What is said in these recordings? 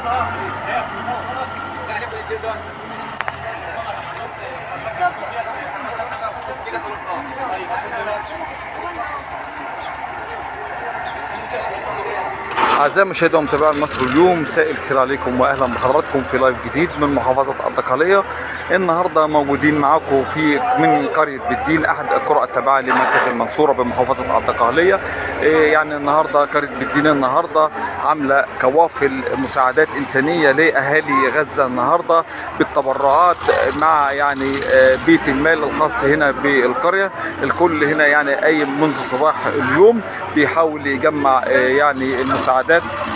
أعزائي مشاهدي ومتابعي مصر اليوم مساء الخير عليكم وأهلا بحضراتكم في لايف جديد من محافظة الدقهلية النهاردة موجودين معاكم في من قرية بالدين أحد القرى التابعة لمركز المنصورة بمحافظة الدقهلية إيه يعني النهاردة قرية بالدين النهاردة عاملة كوافل مساعدات إنسانية لأهالي غزة النهاردة بالتبرعات مع يعني آه، بيت المال الخاص هنا بالقرية الكل هنا يعني قايم منذ صباح اليوم بيحاول يجمع آه، يعني المساعدات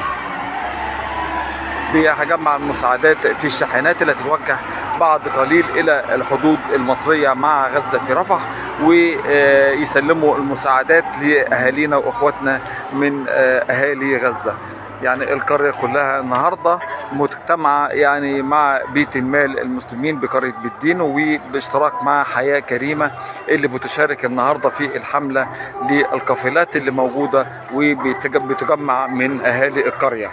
بيجمع المساعدات في الشاحنات اللي تتوجه بعد قليل الى الحدود المصريه مع غزه في رفح ويسلموا المساعدات لاهالينا واخواتنا من آه، اهالي غزه يعني القريه كلها النهارده مجتمعه يعني مع بيت المال المسلمين بقريه بالدين وباشتراك مع حياه كريمه اللي بتشارك النهارده في الحمله للقافلات اللي موجوده وبتجمع من اهالي القريه.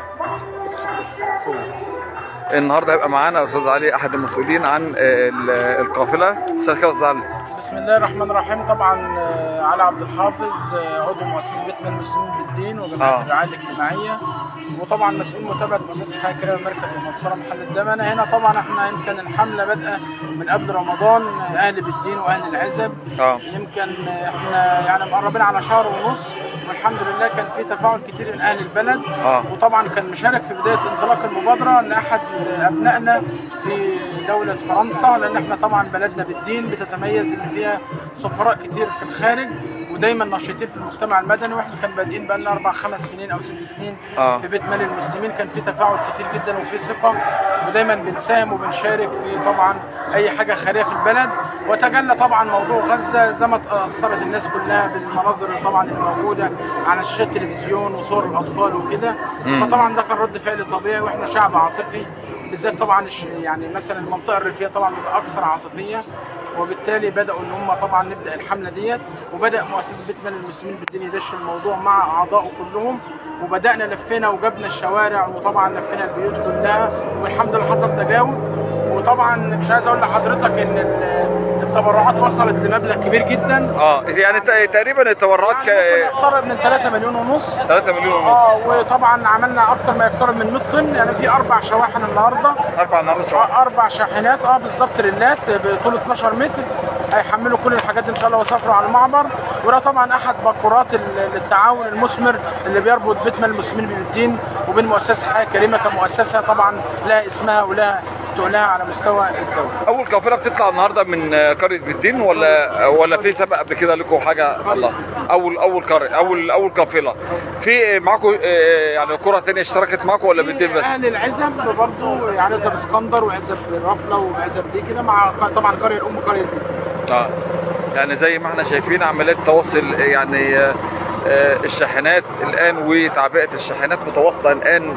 النهارده هيبقى معانا استاذ علي احد المسؤولين عن آه، ال- القافله استاذ كده استاذ علي بسم الله الرحمن الرحيم طبعا آه، علي عبد الحافظ آه، عضو مؤسسه بيت من المسلمين بالدين آه. وجمعيه الرعايه الاجتماعيه وطبعا مسؤول متابعه مؤسسه حياه كريمه مركز المنصوره محل الدمنه هنا طبعا احنا يمكن الحمله بادئه من قبل رمضان آه، اهل بالدين واهل العزب اه يمكن آه، احنا يعني مقربين على شهر ونص والحمد لله كان في تفاعل كتير من اهل البلد آه. وطبعا كان مشارك في بدايه انطلاق المبادره لاحد ابنائنا في دوله فرنسا لان احنا طبعا بلدنا بالدين بتتميز ان فيها سفراء كتير في الخارج ودايما نشيطين في المجتمع المدني واحنا كان بادئين بقى لنا اربع خمس سنين او ست سنين آه. في بيت مال المسلمين كان في تفاعل كتير جدا وفي ثقه ودايما بنساهم وبنشارك في طبعا اي حاجه خيريه في البلد وتجلى طبعا موضوع غزه زي ما تاثرت الناس كلها بالمناظر اللي طبعا اللي موجوده على شاشات التلفزيون وصور الاطفال وكده فطبعا ده كان رد فعل طبيعي واحنا شعب عاطفي بالذات طبعا الش- يعني مثلا المنطقه الريفيه طبعا بيبقى اكثر عاطفيه وبالتالي بداوا ان هم طبعا نبدا الحمله ديت وبدا مؤسسه بيت مال المسلمين بالدين يدش الموضوع مع اعضائه كلهم وبدانا لفينا وجبنا الشوارع وطبعا لفينا البيوت كلها والحمد لله حصل تجاوب وطبعا مش عايز اقول لحضرتك ان ال- التبرعات وصلت لمبلغ كبير جدا اه يعني ت- تقريبا التبرعات يعني ك ممكن يقترب من 3 مليون ونص 3 مليون ونص اه وطبعا عملنا اكتر ما يقترب من 100 طن يعني في اربع شواحن النهارده اربع النهارده شهر آه، اربع شاحنات اه بالظبط ريلات بطول 12 متر هيحملوا كل الحاجات دي ان شاء الله ويسافروا على المعبر وده طبعا احد بقرات ال- التعاون المثمر اللي بيربط بيت مال المسلمين بالدين وبين مؤسسه حياه كريمه كمؤسسه طبعا لها اسمها ولها تقولها على مستوى الدوله اول قافله بتطلع النهارده من آه، قريه بالدين ولا ولا في سبق قبل كده لكم حاجه الله اول اول قريه اول اول قافله في معاكم آه، يعني قرى تانية اشتركت معاكم ولا بالدين بس اهل العزب برضه يعني عزب اسكندر وعزب رفله وعزب دي كده مع طبعا قريه الام قريه بيت. اه يعني زي ما احنا شايفين عمليه تواصل يعني آه، آه، الشاحنات الان وتعبئه الشاحنات متواصله الان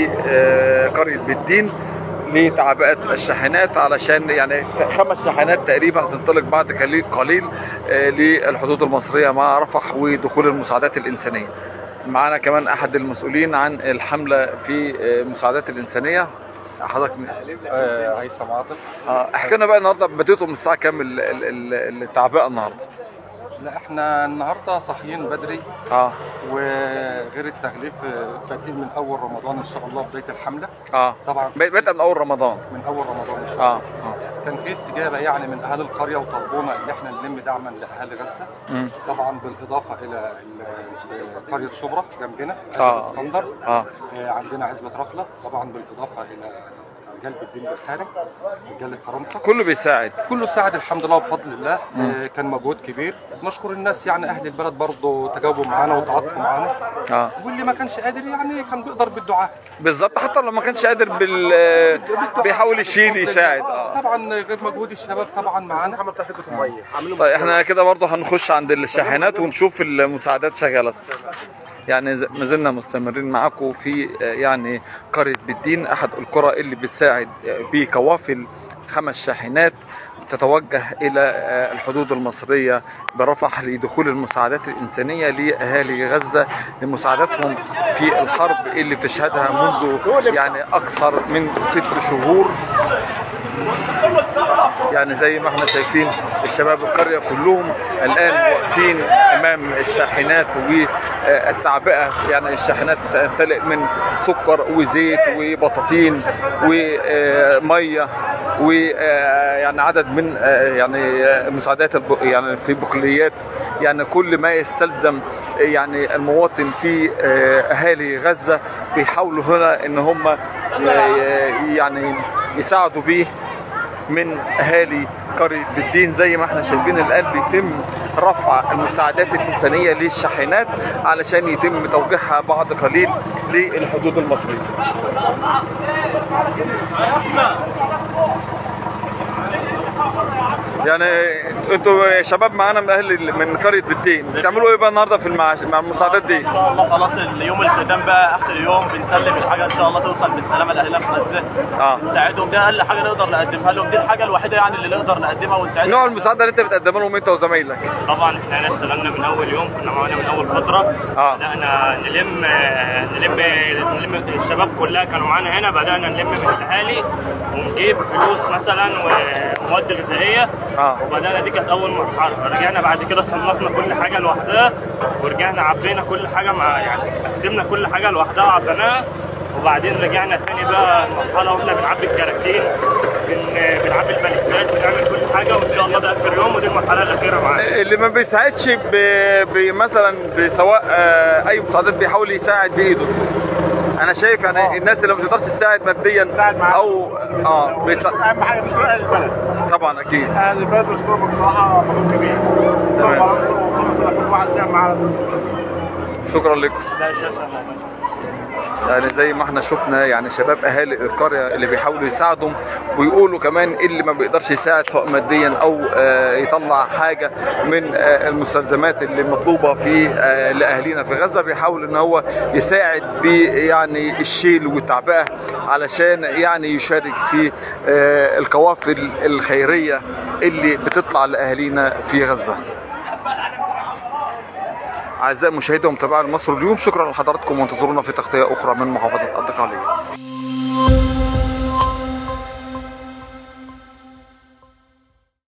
بقريه بالدين لتعبئه الشاحنات علشان يعني خمس شاحنات تقريبا هتنطلق بعد قليل قليل آه، للحدود المصريه مع رفح ودخول المساعدات الانسانيه. معانا كمان احد المسؤولين عن الحمله في آه، المساعدات الانسانيه حضرتك آه، هيثم عاطف اه احكي لنا بقى النهارده بديتوا من الساعه كام ال- ال- ال- التعبئه النهارده؟ لا احنا النهارده صاحيين بدري اه وغير التغليف آه، بادئين من اول رمضان ان شاء الله بدايه الحمله اه طبعا بدأ من اول رمضان من اول رمضان ان شاء الله اه اه كان في استجابه يعني من اهالي القريه وطلبونا ان احنا نلم دعما لاهالي غزه مم. طبعا بالاضافه الى ال- قريه شبرا جنبنا آه. عزبه اسكندر اه آه، عندنا عزبه رفله طبعا بالاضافه الى رجال بالدين بالخارج رجال فرنسا كله بيساعد كله ساعد الحمد لله بفضل الله آه، كان مجهود كبير نشكر الناس يعني اهل البلد برضه تجاوبوا معانا وتعاطفوا معانا اه واللي ما كانش قادر يعني كان بيقدر بالدعاء بالظبط حتى لو ما كانش قادر بال بيحاول يشيل يساعد اه طبعا غير مجهود الشباب طبعا معانا طيب احنا كده برضه هنخش عند الشاحنات ونشوف المساعدات شغاله يعني ز- ما زلنا مستمرين معاكم في آه، يعني قريه بالدين احد القرى اللي بتساعد آه، بقوافل خمس شاحنات تتوجه الى آه، الحدود المصريه برفح لدخول المساعدات الانسانيه لاهالي غزه لمساعدتهم في الحرب اللي بتشهدها منذ يعني اكثر من ست شهور يعني زي ما احنا شايفين الشباب القريه كلهم الان واقفين امام الشاحنات والتعبئه يعني الشاحنات تمتلئ من سكر وزيت وبطاطين وميه ويعني عدد من آه، يعني آه، مساعدات الب- يعني في بقوليات يعني كل ما يستلزم يعني المواطن في آه، اهالي غزه بيحاولوا هنا ان هم آه، يعني يساعدوا بيه من اهالي قريه الدين زي ما احنا شايفين الان بيتم رفع المساعدات الانسانيه للشاحنات علشان يتم توجيهها بعد قليل للحدود المصريه. يعني انتوا يا شباب معانا من اهل من قريه الدين بتعملوا ايه بقى النهارده في المعاش مع المساعدات دي؟ ان شاء الله خلاص اليوم الختام بقى اخر يوم بنسلم الحاجه ان شاء الله توصل بالسلامه لاهلنا في غزه اه نساعدهم ده اقل حاجه نقدر نقدمها لهم دي الحاجه الوحيده يعني اللي نقدر نقدمها ونساعدهم نوع المساعده اللي انت بتقدمها لهم انت وزمايلك طبعا احنا اشتغلنا من اول يوم كنا معانا من اول فتره آه. بدانا نلم نلم نلم الشباب كلها كانوا معانا هنا بدانا نلم من الاهالي ونجيب فلوس مثلا ومواد غذائيه آه. وبدانا دي كانت اول مرحله رجعنا بعد كده صنفنا كل حاجه لوحدها ورجعنا عبينا كل حاجه مع يعني قسمنا كل حاجه لوحدها وعبيناها وبعدين رجعنا تاني بقى المرحله واحنا بنعبي الكراكين بن- بنعبي البلكات بنعمل كل حاجه وان شاء الله ده اخر يوم ودي المرحله الاخيره معانا اللي ما بيساعدش ب- بمثلا بسواء آه، اي مساعدات بيحاول يساعد بايده انا شايف يعني الناس اللي ما تقدرش تساعد ماديا تساعد معاه. او اه بيسا... اهم حاجه مشكور اهل البلد طبعا اكيد اهل البلد مشكورهم الصراحه مجهود كبير تمام. فرنسا وكل كل واحد ساهم معانا شكرا لكم لا شاشه لا يعني زي ما احنا شفنا يعني شباب اهالي القريه اللي بيحاولوا يساعدهم ويقولوا كمان اللي ما بيقدرش يساعد سواء ماديا او آه، يطلع حاجه من آه، المستلزمات اللي مطلوبه في آه، لاهالينا في غزه بيحاول ان هو يساعد ب يعني الشيل والتعبئه علشان يعني يشارك في آه، القوافل الخيريه اللي بتطلع لاهالينا في غزه. أعزائي المشاهدين ومتابعي مصر اليوم شكرا لحضراتكم وانتظرونا في تغطية أخرى من محافظة الدقهلية